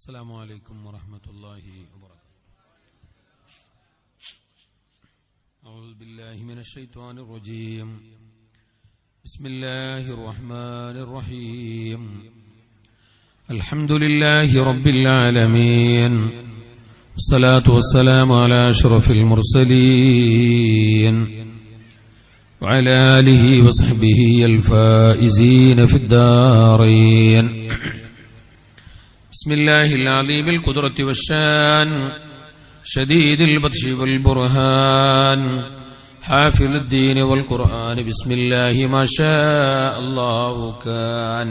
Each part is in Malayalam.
السلام عليكم ورحمة الله وبركاته أعوذ بالله من الشيطان الرجيم بسم الله الرحمن الرحيم الحمد لله رب العالمين والصلاة والسلام على أشرف المرسلين وعلى آله وصحبه الفائزين في الدارين بسم الله العظيم القدرة والشان شديد البطش والبرهان حافظ الدين والقرآن بسم الله ما شاء الله كان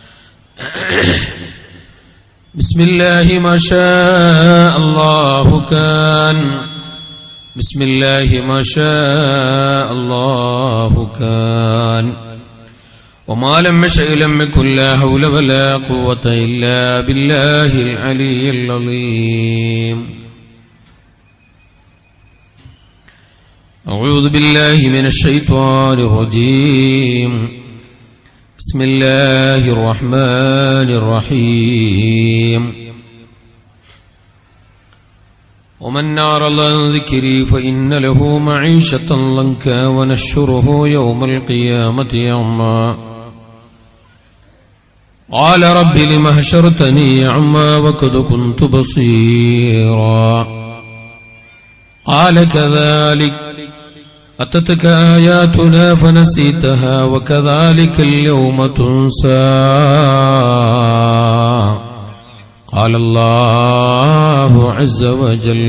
بسم الله ما شاء الله كان بسم الله ما شاء الله كان وما لم يشأ لم يكن لا حول ولا قوة إلا بالله العلي العظيم أعوذ بالله من الشيطان الرجيم بسم الله الرحمن الرحيم ومن أعرض عن ذكري فإن له معيشة ضنكا ونشره يوم القيامة أعمى قال رب لم هشرتني أعمى وقد كنت بصيرا قال كذلك أتتك آياتنا فنسيتها وكذلك اليوم تنسى قال الله عز وجل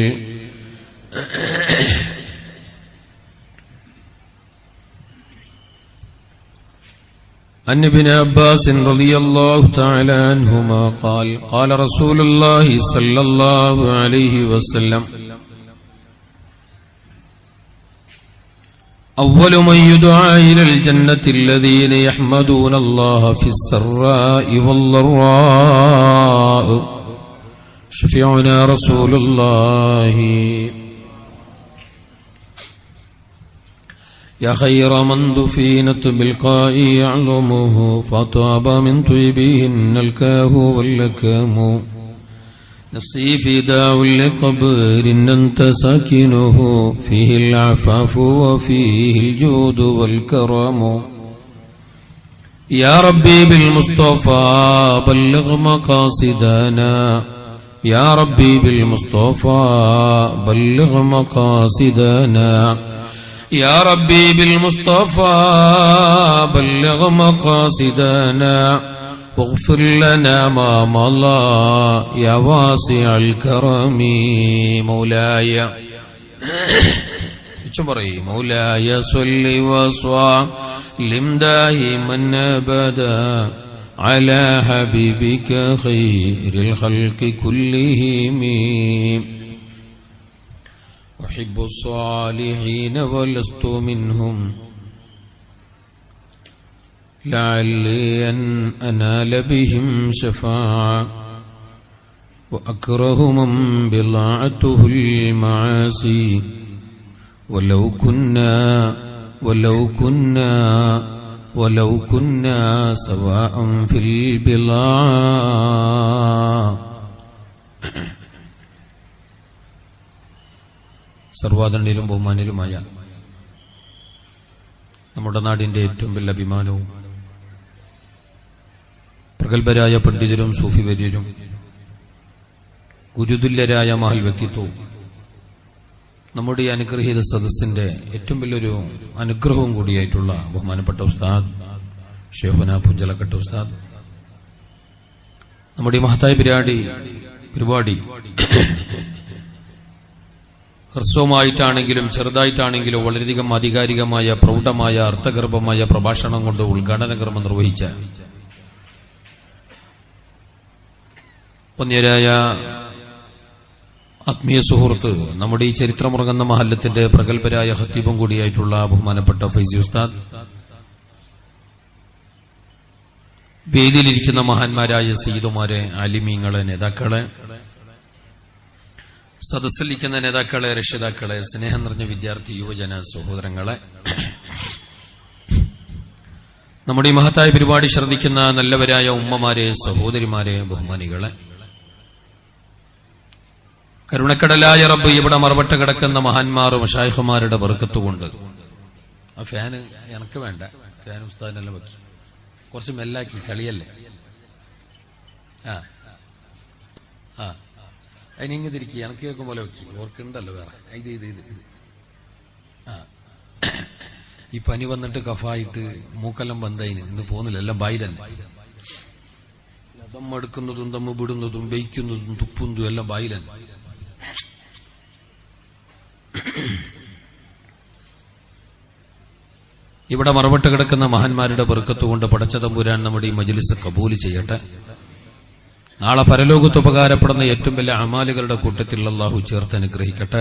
عن ابن عباس رضي الله تعالى عنهما قال قال رسول الله صلى الله عليه وسلم أول من يدعى إلى الجنة الذين يحمدون الله في السراء والضراء شفيعنا رسول الله يا خير من دفينت بالقاء يعلمه فطاب من طيبهن الكاه واللكام نفسي في داو لقبر أنت ساكنه فيه العفاف وفيه الجود والكرم يا ربي بالمصطفى بلغ مقاصدنا يا ربي بالمصطفى بلغ مقاصدنا يا ربي بالمصطفى بلغ مقاصدنا واغفر لنا ما مضى يا واسع الكرم مولاي مولاي صل وسلم دائما ابدا على حبيبك خير الخلق كلهم أحب الصالحين ولست منهم لعلي أن أنال بهم شفاعة وأكره من بضاعته المعاصي ولو كنا ولو كنا ولو كنا سواء في البضاعة സർവാദണ്ണിലും ബഹുമാനിലുമായ നമ്മുടെ നാടിന്റെ ഏറ്റവും വലിയ അഭിമാനവും പ്രഗത്ഭരായ പണ്ഡിതരും സൂഫിവര്യരും ഗുരുതുല്യരായ മഹൽ വ്യക്തിത്വവും നമ്മുടെ ഈ അനുഗ്രഹീത സദസ്സിന്റെ ഏറ്റവും വലിയൊരു അനുഗ്രഹവും കൂടിയായിട്ടുള്ള ബഹുമാനപ്പെട്ട ഉസ്താദ് ഷേഹുന പുഞ്ചലക്കട്ട ഉസ്താദ് നമ്മുടെ ഈ മഹത്തായ പരിപാടി പരിപാടി ഹ്രസ്വമായിട്ടാണെങ്കിലും ചെറുതായിട്ടാണെങ്കിലും വളരെയധികം ആധികാരികമായ പ്രൗഢമായ അർത്ഥഗർഭമായ പ്രഭാഷണം കൊണ്ട് ഉദ്ഘാടന കർമ്മം നിർവഹിച്ച ഒന്യരായ ആത്മീയ സുഹൃത്ത് നമ്മുടെ ഈ ചരിത്രമുറങ്ങുന്ന മഹല്ലത്തിന്റെ പ്രഗത്ഭരായ ഹത്തീബും കൂടിയായിട്ടുള്ള ബഹുമാനപ്പെട്ട ഫൈസി ഉസ്താദ് വേദിയിലിരിക്കുന്ന മഹാന്മാരായ സീതുമാരെ ആലിമീങ്ങളെ നേതാക്കളെ സദസ്സിലിരിക്കുന്ന നേതാക്കളെ രക്ഷിതാക്കളെ സ്നേഹം നിറഞ്ഞ വിദ്യാർത്ഥി യുവജന സഹോദരങ്ങളെ നമ്മുടെ ഈ മഹത്തായ പരിപാടി ശ്രദ്ധിക്കുന്ന നല്ലവരായ ഉമ്മമാരെ സഹോദരിമാരെ ബഹുമാനികളെ കരുണക്കടലായ റബ്ബ് ഇവിടെ മറവട്ട് കിടക്കുന്ന മഹാന്മാരും ഷായ്ഖുമാരുടെ ബർക്കത്തുകൊണ്ട് ആ ഫാന് എനക്ക് വേണ്ട ഫാൻ ഉസ്താദിനെല്ലാം വെക്കി കുറച്ച് മെല്ലാക്കി ചളിയല്ലേ ആ ആ അതിനിങ്ങ് തിരിക്കി എനക്ക് കേൾക്കും പോലെ വെക്കി ഓർക്കുണ്ടല്ലോ വേറെ ഇത് ഇത് ഇത് ഇത് ആ ഈ പനി വന്നിട്ട് കഫായിട്ട് മൂക്കെല്ലാം ബന്ധായിന് ഇന്ന് പോകുന്നില്ല എല്ലാം ബായിലന്നെ ദം എടുക്കുന്നതും ദമ്മ് വിടുന്നതും വെയ്ക്കുന്നതും തുപ്പുന്നതും എല്ലാം ബായിലന്നെ ഇവിടെ മറവട്ട് കിടക്കുന്ന മഹാന്മാരുടെ ബർക്കത്തുകൊണ്ട് പടച്ച തമ്പുരാൻ നമ്മുടെ ഈ മജ്ലിസ് കബൂല് ചെയ്യട്ടെ നാളെ പരലോകത്ത് ഉപകാരപ്പെടുന്ന ഏറ്റവും വലിയ അമാലുകളുടെ കൂട്ടത്തിൽ അള്ളാഹു ചേർത്ത് അനുഗ്രഹിക്കട്ടെ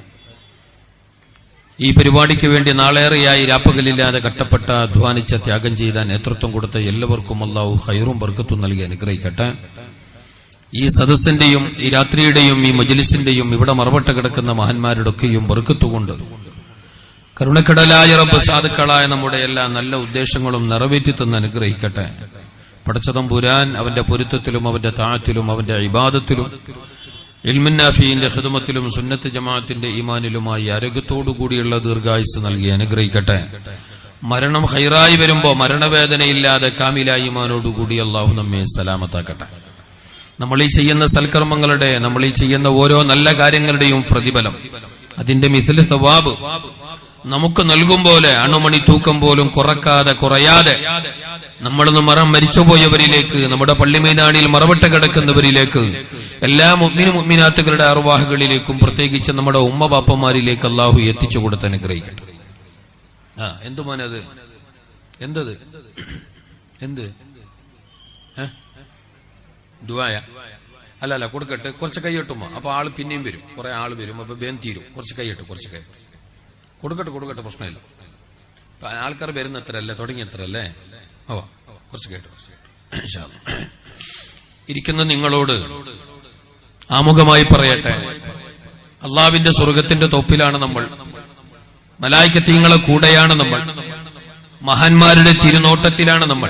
ഈ പരിപാടിക്ക് വേണ്ടി നാളേറെയായി രാപ്പകലില്ലാതെ കട്ടപ്പെട്ട അധ്വാനിച്ച ത്യാഗം ചെയ്ത നേതൃത്വം കൊടുത്ത എല്ലാവർക്കും അള്ളാഹു ഹൈറും ബർക്കത്തും നൽകി അനുഗ്രഹിക്കട്ടെ ഈ സദസ്സിന്റെയും ഈ രാത്രിയുടെയും ഈ മജ്ലിസിന്റെയും ഇവിടെ മറവട്ട് കിടക്കുന്ന മഹാന്മാരുടെയൊക്കെയും ബർക്കത്തുകൊണ്ട് കരുണക്കടലായ റബ്ബ് സാധുക്കളായ നമ്മുടെ എല്ലാ നല്ല ഉദ്ദേശങ്ങളും നിറവേറ്റി തന്ന് അനുഗ്രഹിക്കട്ടെ പടച്ചതം പുരാൻ അവന്റെ പൊരുത്തത്തിലും അവന്റെ താഴത്തിലും അവന്റെ ഇബാദത്തിലും ഇൽമിന്നാഫിന്റെ ഹിദമത്തിലും സുന്നത്ത് ജമാഅത്തിന്റെ ഈമാനിലുമായി ആരോഗ്യത്തോടുകൂടിയുള്ള ദീർഘായുസ് നൽകി അനുഗ്രഹിക്കട്ടെ മരണം ഹൈറായി വരുമ്പോ മരണവേദനയില്ലാതെ കാമില ഈമാനോടുകൂടി അള്ളാഹു നമ്മെ സലാമത്താക്കട്ടെ നമ്മൾ ഈ ചെയ്യുന്ന സൽക്കർമ്മങ്ങളുടെ നമ്മൾ ഈ ചെയ്യുന്ന ഓരോ നല്ല കാര്യങ്ങളുടെയും പ്രതിഫലം അതിന്റെ മിഥില് സവാബ് നമുക്ക് നൽകും പോലെ അണുമണി തൂക്കം പോലും കുറക്കാതെ കുറയാതെ നമ്മളൊന്ന് മറം മരിച്ചുപോയവരിലേക്ക് നമ്മുടെ പള്ളിമൈതാനിയിൽ മറവട്ട കിടക്കുന്നവരിലേക്ക് എല്ലാ മുഗ്മിന് മുഗ്മിനാത്തുകളുടെ അർവാഹുകളിലേക്കും പ്രത്യേകിച്ച് നമ്മുടെ ഉമ്മ പാപ്പന്മാരിലേക്ക് അള്ളാഹു എത്തിച്ചു കൊടുത്ത് അനുഗ്രഹിക്കട്ടെ ആ എന്തു മോനത് എന്തത് എന്ത് ഏ? ദുആയ അല്ല അല്ല കൊടുക്കട്ടെ കുറച്ച് കൈയ്യട്ടുമ്പോ അപ്പൊ ആള് പിന്നെയും വരും കുറെ ആള് വരും അപ്പൊ വേം തീരും കുറച്ച് കൈയ്യട്ട് കുറച്ച് കൈ കൊടുക്കട്ടെ കൊടുക്കട്ടെ പ്രശ്നമില്ല ഇപ്പൊ ആൾക്കാർ വരുന്ന എത്ര അല്ലേ തുടങ്ങിയ എത്ര അല്ലേ ഓ കുറച്ച് കേട്ടു കുറച്ച് കേട്ടു ഇൻഷാ അല്ലാ. ഇരിക്കുന്ന നിങ്ങളോട് ആമുഖമായി പറയട്ടെ അള്ളാവിന്റെ സ്വർഗത്തിന്റെ തൊപ്പിലാണ് നമ്മൾ മലായിക്കത്തീങ്ങളെ കൂടെയാണ് നമ്മൾ മഹാന്മാരുടെ തിരുനോട്ടത്തിലാണ് നമ്മൾ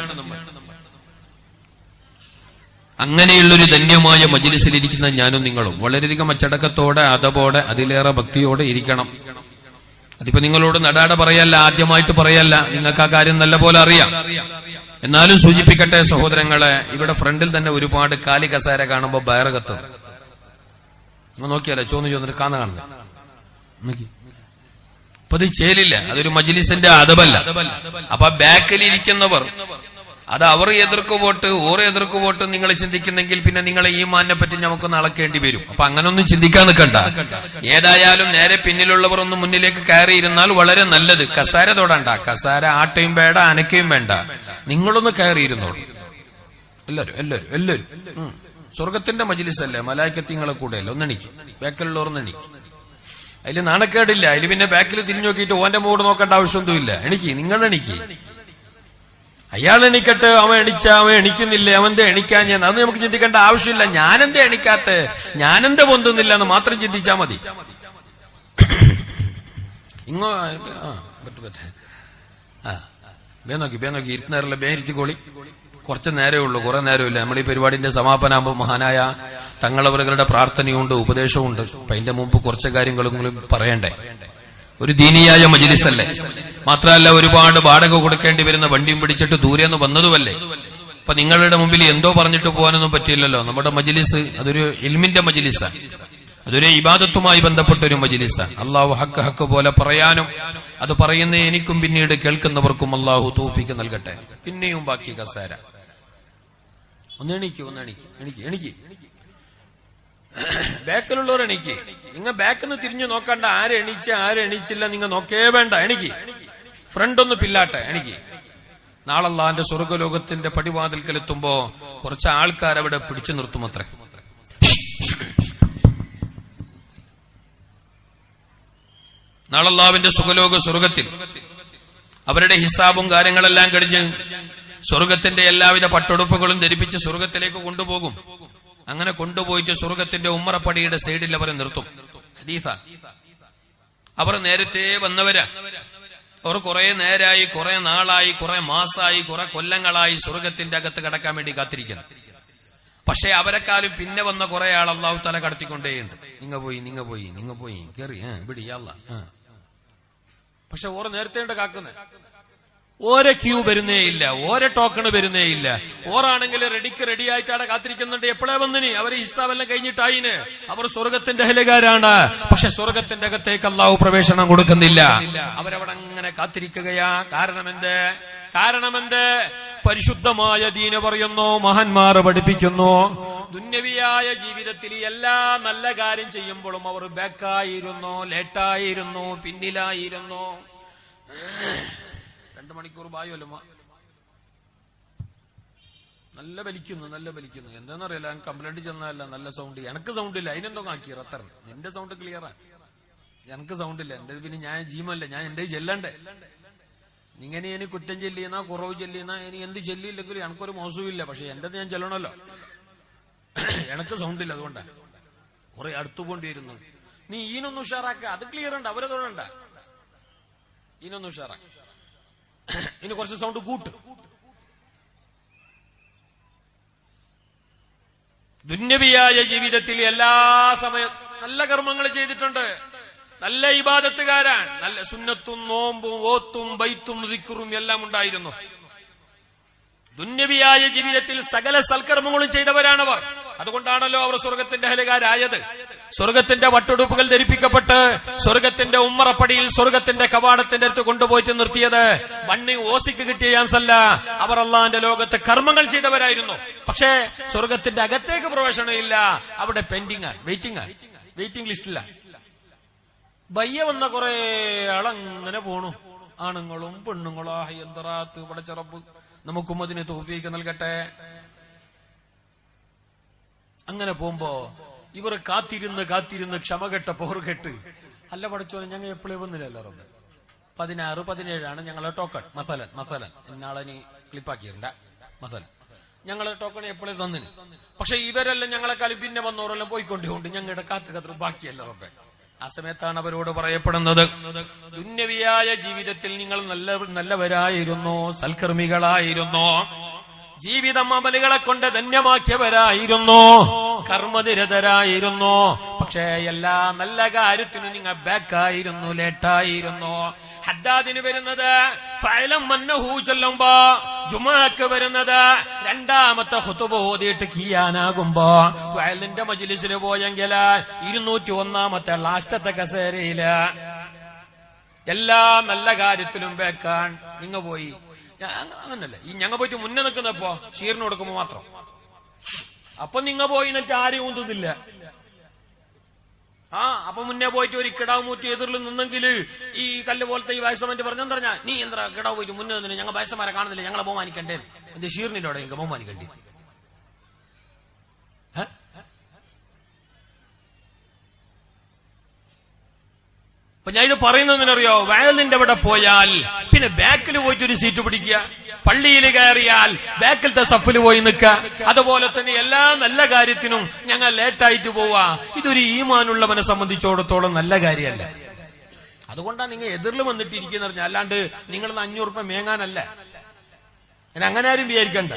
അങ്ങനെയുള്ളൊരു ധന്യമായ മജിലിസിലിരിക്കുന്ന ഞാനും നിങ്ങളും വളരെയധികം അച്ചടക്കത്തോടെ അതപോടെ അതിലേറെ ഭക്തിയോടെ ഇരിക്കണം അതിപ്പോ നിങ്ങളോട് നടാടെ പറയല്ല ആദ്യമായിട്ട് പറയല്ല നിങ്ങൾക്ക് ആ കാര്യം നല്ലപോലെ അറിയാം എന്നാലും സൂചിപ്പിക്കട്ടെ സഹോദരങ്ങളെ ഇവിടെ ഫ്രണ്ടിൽ തന്നെ ഒരുപാട് കാലി കസേര കാണുമ്പോ ബയറകത്ത് നിങ്ങൾ നോക്കിയാലേ ചോന്ന് ചോന്നിട്ട് കാന്ന കാണുന്നത് നോക്കി അപ്പൊ അത് ചേലില്ല അതൊരു മജ്ലിസിന്റെ അതബല്ല അപ്പൊ ബാക്കിൽ ഇരിക്കുന്നവർ അത് അവർ എതിർക്ക് വോട്ട് ഓർ എതിർക്ക് വോട്ട് നിങ്ങൾ ചിന്തിക്കുന്നെങ്കിൽ പിന്നെ നിങ്ങളെ ഈ മാനിനെ പറ്റി നമുക്കൊന്ന് അളക്കേണ്ടി വരും അപ്പൊ അങ്ങനൊന്നും ചിന്തിക്കാൻ നിൽക്കണ്ട ഏതായാലും നേരെ പിന്നിലുള്ളവർ ഒന്ന് മുന്നിലേക്ക് കയറിയിരുന്നാൽ വളരെ നല്ലത് കസാര തൊടണ്ട കസാര ആട്ടയും വേണ്ട അനക്കയും വേണ്ട നിങ്ങളൊന്ന് കയറിയിരുന്നോളൂ എല്ലാരും എല്ലാരും എല്ലാരും ഉം. സ്വർഗത്തിന്റെ മജിലിസല്ലേ മലായിക്കത്തിങ്ങളെ കൂടെ അല്ലേ ഒന്നെണിക്ക് ബാക്കിലുള്ളവർ ഒന്നെണിക്ക് അതിൽ നാണക്കേടില്ല അതിൽ പിന്നെ ബാക്കിൽ തിരിഞ്ഞു നോക്കിയിട്ട് ഓന്റെ മൂട് നോക്കേണ്ട ആവശ്യമൊന്നുമില്ല എണിക്ക് നിങ്ങൾ എണിക്ക് അയാൾ എണിക്കട്ടെ അവൻ എണിച്ച അവൻ എണിക്കുന്നില്ല അവന്റെ എണിക്കാൻ ഞാൻ അത് നമുക്ക് ചിന്തിക്കേണ്ട ആവശ്യമില്ല ഞാനെന്താ എണിക്കാത്ത ഞാനെന്താ പൊന്തുന്നില്ല എന്ന് മാത്രം ചിന്തിച്ചാ മതി ഇങ്ങോ ആ പറ്റു പറ്റേ ആ ബേ നോക്കി ബേ നോക്കി ഇരുത്തുന്നേരല്ല ബേ ഇരുത്തിക്കോളി കുറച്ച് നേരമേ ഉള്ളൂ കുറെ നേരമില്ല നമ്മൾ ഈ പരിപാടിന്റെ സമാപനാകുമ്പോൾ മഹാനായ തങ്ങളവറുകളുടെ പ്രാർത്ഥനയുണ്ട് ഉപദേശവുണ്ട് അപ്പൊ അതിന്റെ മുമ്പ് കുറച്ച് കാര്യങ്ങളും കൂടി പറയണ്ടേ ഒരു ദീനിയായ മജിലിസല്ലേ മാത്രമല്ല ഒരുപാട് വാടക കൊടുക്കേണ്ടി വരുന്ന വണ്ടിയും പിടിച്ചിട്ട് ദൂരെ നിന്ന് വന്നതുമല്ലേ അപ്പൊ നിങ്ങളുടെ മുമ്പിൽ എന്തോ പറഞ്ഞിട്ട് പോകാനൊന്നും പറ്റില്ലല്ലോ നമ്മുടെ മജിലിസ് അതൊരു ഇൽമിന്റെ മജിലിസാണ് അതൊരു ഇബാദത്തുമായി ബന്ധപ്പെട്ട ഒരു മജിലിസാണ് അള്ളാഹു ഹക്ക് ഹക്ക് പോലെ പറയാനും അത് പറയുന്ന എനിക്കും പിന്നീട് കേൾക്കുന്നവർക്കും അള്ളാഹു തൂഫിക്ക് നൽകട്ടെ പിന്നെയും ബാക്കി കസേര ഒന്ന് എണീക്ക് ഒന്ന് എണീക്ക് എണീക്ക് എണീക്ക് ബാക്കിലുള്ളവർ എണീക്ക് നിങ്ങൾ ബാക്കിൽ നിന്ന് തിരിഞ്ഞു നോക്കണ്ട ആരെ എണീച്ച ആരെ എണീച്ചില്ല നിങ്ങൾ നോക്കേ വേണ്ട എണീക്ക് ഫ്രണ്ട് ഒന്ന് പില്ലാട്ടെ എണീക്ക് നാളെ അള്ളാന്റെ സ്വർഗലോകത്തിന്റെ പടിവാതിൽക്കൽ എത്തുമ്പോ കുറച്ച് ആൾക്കാർ അവിടെ പിടിച്ചു നിർത്തുമത്രേ നാളെ അള്ളാവിന്റെ സുഖലോക സ്വർഗത്തിൽ അവരുടെ ഹിസാബും കാര്യങ്ങളെല്ലാം കഴിഞ്ഞ് സ്വർഗത്തിന്റെ എല്ലാവിധ പട്ടുടുപ്പുകളും ധരിപ്പിച്ച് സ്വർഗത്തിലേക്ക് കൊണ്ടുപോകും അങ്ങനെ കൊണ്ടുപോയിട്ട് സ്വർഗത്തിന്റെ ഉമ്മറപ്പടിയുടെ സൈഡിൽ അവരെ നിർത്തും ഹദീഫ അവർ നേരത്തെ വന്നവരാ അവർ കുറെ നേരായി കുറെ നാളായി കുറെ മാസായി കുറെ കൊല്ലങ്ങളായി സ്വർഗത്തിന്റെ അകത്ത് കടക്കാൻ വേണ്ടി കാത്തിരിക്കുന്നു പക്ഷെ അവരെക്കാളും പിന്നെ വന്ന കുറെ ആൾ അള്ളാഹു തല കടത്തിക്കൊണ്ടേയുണ്ട് നിങ്ങ പോയി നിങ്ങ പോയി നിങ്ങ പോയി കേറി ആ ഇവിടെ അല്ല പക്ഷെ ഓർ നേരത്തെ കാക്കുന്നത് ഓരോ ക്യൂ വരുന്നേ ഇല്ല ഓരോ ടോക്കൺ വരുന്നേ ഇല്ല ഓറാണെങ്കിൽ റെഡിക്ക് റെഡി ആയിട്ട് അവിടെ കാത്തിരിക്കുന്നുണ്ട് എപ്പോഴേ വന്നിനി അവര് ഹിസാബെല്ലാം കഴിഞ്ഞിട്ടായിന് അവർ സ്വർഗത്തിന്റെ ഹലുകാരാണ് പക്ഷെ സ്വർഗത്തിന്റെ അകത്തേക്ക് അള്ളാഹു പ്രവേശനം കൊടുക്കുന്നില്ല അവരവിടെ അങ്ങനെ കാത്തിരിക്കുകയാ കാരണം എന്ത് കാരണമെന്ത് പരിശുദ്ധമായ ദീന പറയുന്നു മഹാന്മാർ പഠിപ്പിക്കുന്നു ദുന്യവിയായ ജീവിതത്തിൽ എല്ലാ നല്ല കാര്യം ചെയ്യുമ്പോഴും അവർ ബാക്കായിരുന്നു ലേറ്റായിരുന്നു പിന്നിലായിരുന്നു രണ്ടു മണിക്കൂർ ബായുമല്ലോ ഉമ്മ. നല്ല വലിക്കുന്നു നല്ല വലിക്കുന്നു എന്താണെന്നറിയില്ല ഞാൻ കംപ്ലൈന്റ് ചെന്നതല്ല നല്ല സൗണ്ട് എനക്ക് സൗണ്ട് ഇല്ല അതിനെന്തോ ആക്കി റത്തർ നിന്റെ സൗണ്ട് ക്ലിയറാ എനക്ക് സൗണ്ട് ഇല്ല എന്റെ പിന്നെ ഞാൻ ജീമല്ല ഞാൻ എന്റെ ചെല്ലണ്ടേ ഇങ്ങനെ ഇനി കുറ്റം ചെല്ലിയെന്നാ കുറവ് ചെല്ലിയെന്നാ ഇനി എന്ത് ചെല്ലിയില്ലെങ്കിലും എനക്കൊരു മോശമില്ല പക്ഷെ എന്റേത് ഞാൻ ചെല്ലണമല്ലോ എനക്ക് സൗണ്ട് ഇല്ല അതുകൊണ്ടാ കുറെ അടുത്തു കൊണ്ടിരുന്നു നീ ഈനൊന്ന് ഉഷാറാക്ക അത് ക്ലിയർ ഉണ്ട് അവരെ തൊഴണ്ട ഈനൊന്ന് ഉഷാറാക്ക ഇനി കുറച്ച് സൗണ്ട് കൂട്ട് ദുന്യവിയായ ജീവിതത്തിൽ എല്ലാ സമയത്തും നല്ല കർമ്മങ്ങൾ ചെയ്തിട്ടുണ്ട് നല്ല ഇബാദത്തുകാരാൻ നല്ല സുന്നത്തും നോമ്പും ഓത്തും ബൈത്തും ദിക്കുറും എല്ലാം ഉണ്ടായിരുന്നു ദുന്യവിയായ ജീവിതത്തിൽ സകല സൽക്കർമ്മങ്ങളും ചെയ്തവരാണവർ അതുകൊണ്ടാണല്ലോ അവർ സ്വർഗത്തിന്റെ ഹലുകാരായത് സ്വർഗത്തിന്റെ വട്ടുടുപ്പുകൾ ധരിപ്പിക്കപ്പെട്ട് സ്വർഗത്തിന്റെ ഉമ്മറപ്പടിയിൽ സ്വർഗത്തിന്റെ കവാടത്തിന്റെ അടുത്ത് കൊണ്ടുപോയിട്ട് നിർത്തിയത് മണ്ണി ഓസിക്ക് കിട്ടിയ ചാൻസല്ല അവർ അള്ളാന്റെ ലോകത്ത് കർമ്മങ്ങൾ ചെയ്തവരായിരുന്നു പക്ഷേ സ്വർഗത്തിന്റെ അകത്തേക്ക് പ്രവേശനമില്ല അവിടെ പെൻഡിങ് വെയിറ്റിംഗ് വെയിറ്റിംഗ് ലിസ്റ്റില്ല ബയ്യ വന്ന കുറെ ആളങ്ങനെ പോണു ആണുങ്ങളും പെണ്ണുങ്ങളും ആഹ് എന്തറാത്ത് പടച്ചറപ്പ് നമുക്കും അതിന് തോഫീക്ക് നൽകട്ടെ അങ്ങനെ പോകുമ്പോ ഇവർ കാത്തിരുന്ന് കാത്തിരുന്ന് ക്ഷമകെട്ട പോറുകെട്ട് അല്ല പഠിച്ചോനെ ഞങ്ങൾ എപ്പോഴും വന്നില്ലല്ലോ റബ്ബ് പതിനാറ് പതിനേഴാണ് ഞങ്ങളെ ടോക്കൺ മസലൻ മസലൻ എന്നാളെ നീ ക്ലിപ്പാക്കിയിട്ടുണ്ട് മസലൻ ഞങ്ങളെ ടോക്കൺ എപ്പോഴും തന്നിന് പക്ഷെ ഇവരെല്ലാം ഞങ്ങളെക്കാളും പിന്നെ വന്നവരെല്ലാം പോയിക്കൊണ്ടുകൊണ്ട് ഞങ്ങളുടെ കാത്ത് കത്ത് ബാക്കിയല്ല റബ്ബെ ആ സമയത്താണ് അവരോട് പറയപ്പെടുന്നത് ദുന്യവിയായ ജീവിതത്തിൽ നിങ്ങൾ നല്ല നല്ലവരായിരുന്നു സൽക്കർമ്മികളായിരുന്നു ജീവിതം അമലുകളെ കൊണ്ട് ധന്യമാക്കിയവരായിരുന്നു കർമ്മനിരതരായിരുന്നു പക്ഷേ എല്ലാ നല്ല കാര്യത്തിനും നിങ്ങൾ ബാക്കായിരുന്നു ലേറ്റായിരുന്നു ഹദ്ദാദിന് വരുന്നത് ഫയലം മന്നഹൂ ചൊല്ലുമ്പോ ജുമാക്ക് വരുന്നത് രണ്ടാമത്തെ ഹുത്തുബ ഓതിയിട്ട് കീയാനാകുമ്പോ വയലിന്റെ മജിലിസിൽ പോയെങ്കിൽ ഇരുന്നൂറ്റി ഒന്നാമത്തെ ലാസ്റ്റത്തെ കസേരയില് എല്ലാ നല്ല കാര്യത്തിലും വെക്കാൻ നിങ്ങ പോയി ഞാ- അങ്ങനല്ല ഈ ഞങ്ങ പോയിട്ട് മുന്നേ നിൽക്കുന്നപ്പോ ഷീറിന് കൊടുക്കുമ്പോ മാത്രം അപ്പൊ നിങ്ങ പോയി എന്നിട്ട് ആരെയും ഊന്നുന്നില്ല ആ അപ്പൊ മുന്നേ പോയിട്ട് ഒരു കിടാവ് മൂറ്റി എതിരിൽ നിന്നെങ്കിൽ ഈ കല്ല് പോലത്തെ ഈ വയസ്സമന്റ് പറഞ്ഞെന്ന് പറഞ്ഞാ നീ എന്താ കിടാവ് പോയിട്ട് മുന്നേ നിന്നില്ല ഞങ്ങൾ വയസ്സന്മാരെ കാണുന്നില്ല ഞങ്ങളെ ബഹുമാനിക്കണ്ടേ എന്റെ ഷീറിനിലോടെ ഞങ്ങൾ ബഹുമാനിക്കണ്ടേ ഏ? അപ്പൊ ഞാൻ ഇത് പറയുന്നതിനറിയോ വയലിന്റെ അവിടെ പോയാൽ പിന്നെ ബാക്കിൽ പോയിട്ട് ഒരു സീറ്റ് പിടിക്കുക പള്ളിയിൽ കയറിയാൽ ബാക്കിലത്തെ സഫിൽ പോയി നിൽക്കുക അതുപോലെ തന്നെ എല്ലാ നല്ല കാര്യത്തിനും ഞങ്ങൾ ലേറ്റായിട്ട് പോവാ ഇതൊരു ഈമാനുള്ളവനെ സംബന്ധിച്ചിടത്തോളം നല്ല കാര്യമല്ല അതുകൊണ്ടാണ് നിങ്ങൾ എതിരിൽ വന്നിട്ടിരിക്കുന്ന പറഞ്ഞാൽ അല്ലാണ്ട് നിങ്ങൾ അഞ്ഞൂറ് രൂപ മേങ്ങാനല്ല ഞാൻ അങ്ങനെ ആരും വിചാരിക്കണ്ട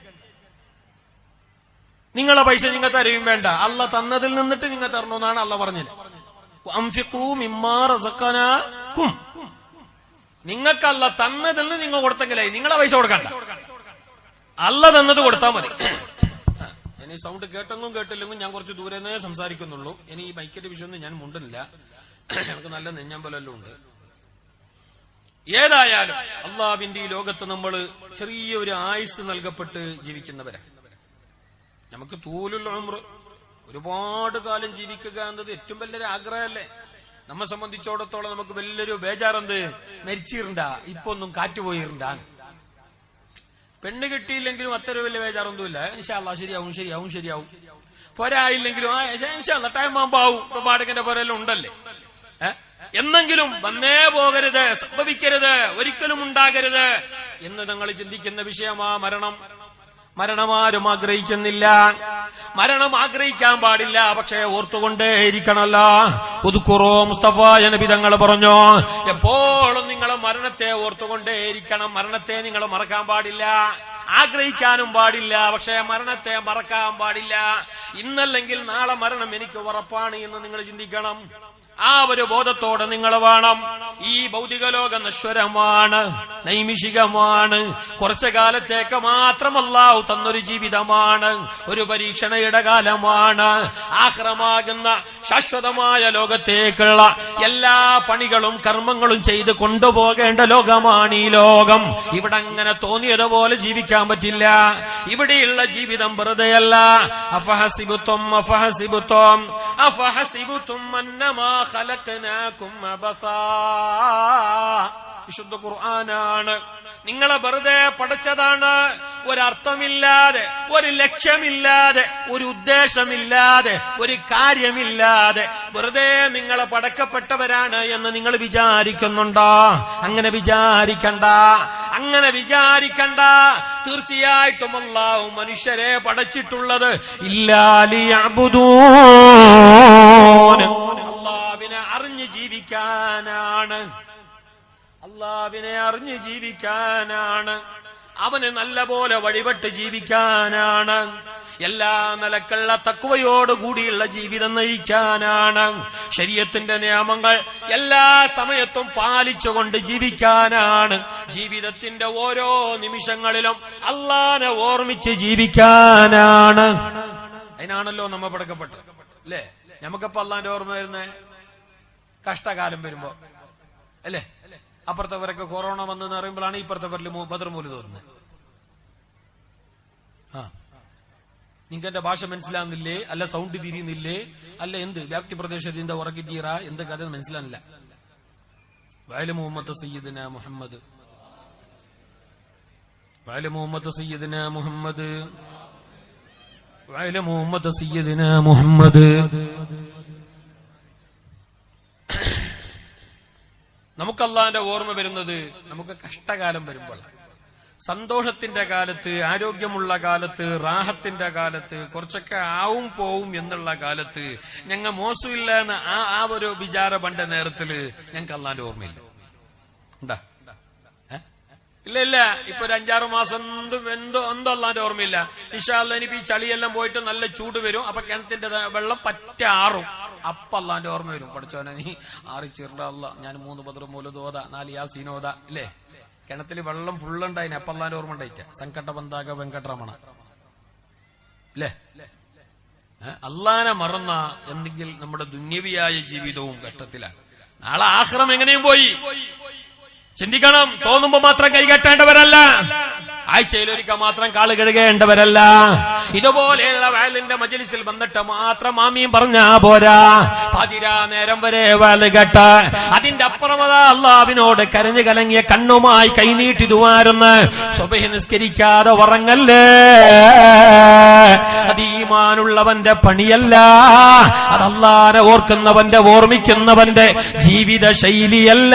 നിങ്ങളെ പൈസ നിങ്ങൾ തരുകയും വേണ്ട അല്ല തന്നതിൽ നിന്നിട്ട് നിങ്ങൾ തരണമെന്നാണ് അല്ല പറഞ്ഞത് അംഫിഖൂ മിമ്മാ റസഖനാകും. നിങ്ങൾക്കല്ല തന്നതിൽ നിന്ന് നിങ്ങൾ കൊടുത്തെങ്കിലേ നിങ്ങളെ പൈസ കൊടുക്കണ്ട അല്ല തന്നത് കൊടുത്താൽ മതി ഇനി സൗണ്ട് കേട്ടെങ്കും കേട്ടില്ലെങ്കിലും ഞാൻ കുറച്ച് ദൂരെ നിന്നേ സംസാരിക്കുന്നുള്ളൂ ഇനി ഈ ബൈക്കിന്റെ വിഷയമൊന്നും ഞാൻ മുണ്ടില്ല എനിക്ക് നല്ല നെഞ്ഞമ്പലെല്ലാം ഉണ്ട് ഏതായാലും അള്ളാവിന്റെ ഈ ലോകത്ത് നമ്മൾ ചെറിയൊരു ആയുസ് നൽകപ്പെട്ട് ജീവിക്കുന്നവരാ നമുക്ക് തൂലുള്ള ഉംറ് ഒരുപാട് കാലം ജീവിക്കുക എന്നത് ഏറ്റവും വലിയൊരു ആഗ്രഹമല്ലേ നമ്മെ സംബന്ധിച്ചിടത്തോളം നമുക്ക് വലിയൊരു ബേജാറെന്ത് മരിച്ചിരണ്ട ഇപ്പൊ ഒന്നും കാറ്റ് പോയിരുണ്ടാ പെണ്ണ് കിട്ടിയില്ലെങ്കിലും അത്ര വലിയ ബേജാറൊന്നുമില്ല ഇൻഷാല്ല ശരിയാവും ശരിയാവും ശരിയാവും പോരായില്ലെങ്കിലും ആ ഇൻഷാല്ല ടൈം ആകുമ്പോ ആവും ഇപ്പൊ പാടകന്റെ പോരെല്ലാം ഉണ്ടല്ലേ ഏ? എന്നെങ്കിലും വന്നേ പോകരുത് സംഭവിക്കരുത് ഒരിക്കലും ഉണ്ടാകരുത് എന്ന് നിങ്ങൾ ചിന്തിക്കുന്ന വിഷയമാ മരണം മരണമാരും ആഗ്രഹിക്കുന്നില്ല മരണം ആഗ്രഹിക്കാൻ പാടില്ല പക്ഷേ ഓർത്തുകൊണ്ടേ ഇരിക്കണല്ലോ ഒതുക്കുറോ മുസ്തഫ നബി തങ്ങൾ പറഞ്ഞു എപ്പോഴും നിങ്ങൾ മരണത്തെ ഓർത്തുകൊണ്ടേ ഇരിക്കണം മരണത്തെ നിങ്ങൾ മറക്കാൻ പാടില്ല ആഗ്രഹിക്കാനും പാടില്ല പക്ഷേ മരണത്തെ മറക്കാൻ പാടില്ല ഇന്നല്ലെങ്കിൽ നാളെ മരണം എനിക്ക് ഉറപ്പാണ് എന്ന് നിങ്ങൾ ചിന്തിക്കണം ആ ഒരു ബോധത്തോടെ നിങ്ങൾ വേണം ഈ ഭൗതിക ലോകം നശ്വരമാണ് നൈമിഷികമാണ് കുറച്ചു കാലത്തേക്ക് മാത്രമല്ലാവു തന്നൊരു ജീവിതമാണ് ഒരു പരീക്ഷണയുടെ കാലമാണ് ആഹ്റമാകുന്ന ശാശ്വതമായ ലോകത്തേക്കുള്ള എല്ലാ പണികളും കർമ്മങ്ങളും ചെയ്ത് കൊണ്ടുപോകേണ്ട ലോകമാണ് ഈ ലോകം ഇവിടെ അങ്ങനെ തോന്നിയതുപോലെ ജീവിക്കാൻ പറ്റില്ല ഇവിടെയുള്ള ജീവിതം വെറുതെയല്ല അഫഹസിബുത്വം അഫഹസിബുത്വം അഫഹസിബുത്വം അന്നമാ ഖലഖനാകും അബസാ വിശുദ്ധ ഖുർആനാണ് നിങ്ങളെ വെറുതെ പഠിച്ചതാണ് ഒരർത്ഥമില്ലാതെ ഒരു ലക്ഷ്യമില്ലാതെ ഒരു ഉദ്ദേശമില്ലാതെ ഒരു കാര്യമില്ലാതെ വെറുതെ നിങ്ങളെ പടക്കപ്പെട്ടവരാണ് എന്ന് നിങ്ങൾ വിചാരിക്കുന്നുണ്ടോ അങ്ങനെ വിചാരിക്കണ്ട അങ്ങനെ വിചാരിക്കണ്ട തീർച്ചയായിട്ടും അല്ലാഹു മനുഷ്യരെ പടച്ചിട്ടുള്ളത് ഇല്ലാലിയബുദൂൻ അള്ളാവിനെ അറിഞ്ഞ് ജീവിക്കാനാണ് അള്ളാവിനെ അറിഞ്ഞ് ജീവിക്കാനാണ് അവന് നല്ല പോലെ വഴിപെട്ട് ജീവിക്കാനാണ് എല്ലാ നിലക്കുള്ള തക്കുവയോടുകൂടിയുള്ള ജീവിതം നയിക്കാനാണ് ശരീരത്തിന്റെ നിയമങ്ങൾ എല്ലാ സമയത്തും പാലിച്ചുകൊണ്ട് ജീവിക്കാനാണ് ജീവിതത്തിന്റെ ഓരോ നിമിഷങ്ങളിലും അള്ളാനെ ഓർമ്മിച്ച് ജീവിക്കാനാണ് അതിനാണല്ലോ നമ്മ പടക്കപ്പെട്ടത് അല്ലേ നമുക്കപ്പോ അള്ളാന്റെ ഓർമ്മ വരുന്നേ കഷ്ടകാലം വരുമ്പോ അല്ലേ അപ്പുറത്തവരൊക്കെ കൊറോണ വന്നെന്ന് പറയുമ്പോഴാണ് ഇപ്പുറത്തവരിൽ ബദർ മൂല് തോന്നുന്നത് ആ നിങ്ങൾക്ക് എന്റെ ഭാഷ മനസ്സിലാകുന്നില്ലേ അല്ല സൗണ്ട് തിരിയുന്നില്ലേ അല്ല എന്ത് വ്യാപ്തി പ്രദേശത്തിന്റെ ഉറക്കി തീറ എന്ത് കഥ മനസ്സിലാകുന്നില്ല വയല് മുഹമ്മദ് സയ്യിദിന മുഹമ്മദ് വയല് മുഹമ്മദ് സയ്യിദിന മുഹമ്മദ് വയല് മുഹമ്മദ് സയ്യിദിന മുഹമ്മദ് നമുക്ക് അള്ളാന്റെ ഓർമ്മ വരുന്നത് നമുക്ക് കഷ്ടകാലം വരുമ്പോൾ സന്തോഷത്തിന്റെ കാലത്ത് ആരോഗ്യമുള്ള കാലത്ത് റാഹത്തിന്റെ കാലത്ത് കുറച്ചൊക്കെ ആവും പോവും എന്നുള്ള കാലത്ത് ഞങ്ങൾ മോശമില്ല എന്ന് ആ ആ ഒരു വിചാര പണ്ട നേരത്തില് ഞങ്ങൾക്ക് അള്ളാന്റെ ഓർമ്മയില്ല ഉണ്ടാ ഏ? ഇല്ല ഇല്ല ഇപ്പൊ ഒരു അഞ്ചാറ് മാസം എന്തും എന്തോ എന്തോ അല്ലാന്റെ ഓർമ്മയില്ല ഇൻഷാല്ല ഇനിയിപ്പോ ഈ ചളിയെല്ലാം പോയിട്ട് നല്ല ചൂട് വരും അപ്പൊ കിണറ്റിന്റെ ദ- വെള്ളം പറ്റ ആറും അപ്പൊ അല്ലാന്റെ ഓർമ്മ വരും പഠിച്ചോനെ നീ ആറി ചെറുട അല്ല ഞാൻ മൂന്ന് പത്ര മൂലതോത നാല് യാസീനോത ഇല്ലേ കിണറ്റിൽ വെള്ളം ഫുള്ളുണ്ടായിന് അപ്പൊ അല്ലാന്റെ ഓർമ്മ ഉണ്ടായിട്ട സങ്കട്ട ബന്ധാക വെങ്കട്ടരമണ ഇല്ലേ ഏ? അള്ളാനെ മറന്ന എന്തെങ്കിൽ നമ്മുടെ ദുന്യവിയായ ജീവിതവും കഷ്ടത്തിലാണ് നാളെ ആഹ്റം എങ്ങനെയും പോയി ചിന്തിക്കണം തോന്നുമ്പോ മാത്രം കൈകെട്ടേണ്ടവരല്ല ആഴ്ചയിലൊരിക്കൽ മാത്രം കാല് കഴുകേണ്ടവരല്ല ഇതുപോലെയുള്ള വയലിന്റെ മജലിസിൽ വന്നിട്ട് മാത്രം മാമിയും പറഞ്ഞാ പോരാ പതിരാ നേരം വരെ വയല് കേട്ട അതിന്റെ അപ്പുറമതാ അള്ളാവിനോട് കരഞ്ഞു കലങ്ങിയ കണ്ണുമായി കൈനീട്ടി ദുവാരുന്ന് സ്വബഹി നിസ്കരിക്കാതെ ഉറങ്ങല്ലേ അത് ഈമാനുള്ളവന്റെ പണിയല്ല അത് അള്ളാനെ ഓർക്കുന്നവന്റെ ഓർമ്മിക്കുന്നവന്റെ ജീവിത ശൈലിയല്ല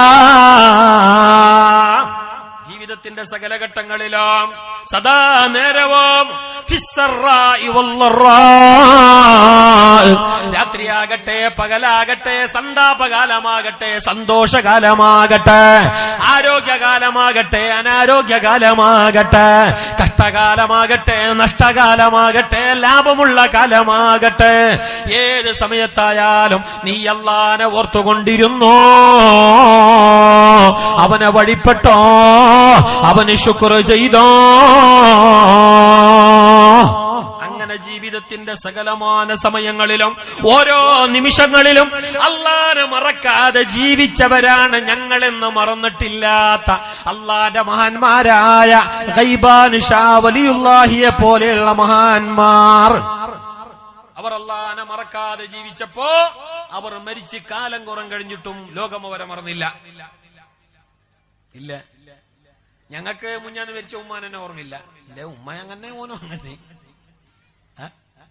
ജീവിതത്തിന്റെ സകല ഘട്ടങ്ങളിലും സദാ നേരവും ഫിസ്സറാഇ വല്ലറാഇ. രാത്രിയാകട്ടെ പകലാകട്ടെ സന്താപകാലമാകട്ടെ സന്തോഷകാലമാകട്ടെ ആരോഗ്യകാലമാകട്ടെ അനാരോഗ്യകാലമാകട്ടെ കഷ്ടകാലമാകട്ടെ നഷ്ടകാലമാകട്ടെ ലാഭമുള്ള കാലമാകട്ടെ ഏത് സമയത്തായാലും നീ അല്ലാനെ ഓർത്തുകൊണ്ടിരുന്നോ അവനെ വഴിപ്പെട്ടോ അവന് ശുക്ർ ചെയ്തോ അങ്ങനെ ജീവിതത്തിന്റെ സകലമാന സമയങ്ങളിലും ഓരോ നിമിഷങ്ങളിലും അള്ളാനെ മറക്കാതെ ജീവിച്ചവരാണ് ഞങ്ങളെന്ന് മറന്നിട്ടില്ലാത്ത അള്ളാന്റെ മഹാന്മാരായ ഗൈബാൻ ഷാ വലിയുല്ലാഹിയെ പോലെയുള്ള മഹാന്മാർ അവർ അള്ളാനെ മറക്കാതെ ജീവിച്ചപ്പോ അവർ മരിച്ച് കാലം കുറം കഴിഞ്ഞിട്ടും ലോകം അവരെ മറന്നില്ല ഇല്ല ഞങ്ങൾക്ക് മുഞ്ഞാന്ന് മരിച്ച ഉമ്മാനെ ഓർമ്മയില്ല ഇല്ല ഉമ്മ അങ്ങനെ ഓനോ അങ്ങനെ ഏ?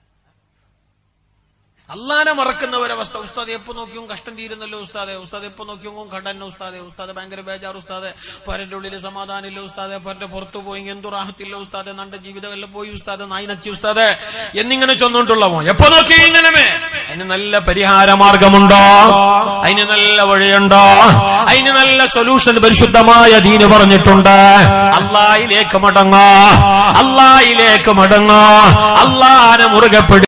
അള്ളാനെ മറക്കുന്നവരവസ്ഥ ഉസ്താദ് എപ്പോ നോക്കിയും കഷ്ടം തീരുന്നല്ലോ ഉസ്താദെ ഉസ്താദ് എപ്പോ നോക്കിയും കടന്നെ ഉസ്താദെ ഉസ്താദ് ഭയങ്കര ബേജാർ ഉസ്താദെ പരന്റെ ഉള്ളിൽ സമാധാനമില്ല ഉസ്താദെ പരന്റെ പുറത്തു പോയി എന്തു റാഹത്തില്ല ഉസ്താദെ നണ്ട ജീവിതമെല്ലാം പോയി ഉസ്താദെ നായി നച്ചി ഉസ്താദെ എന്നിങ്ങനെ ചൊന്നോണ്ടുള്ളവോ എപ്പോ നോക്കി ഇങ്ങനെ അതിന് നല്ല പരിഹാര മാർഗമുണ്ടോ അതിന് നല്ല വഴിയുണ്ടോ അതിന് നല്ല സൊല്യൂഷൻ പരിശുദ്ധമായ ദീന് പറഞ്ഞിട്ടുണ്ട് അള്ളായിലേക്ക് മടങ്ങോ അള്ളായിലേക്ക് മടങ്ങോ അള്ളാനെ മുറുകെ പിടി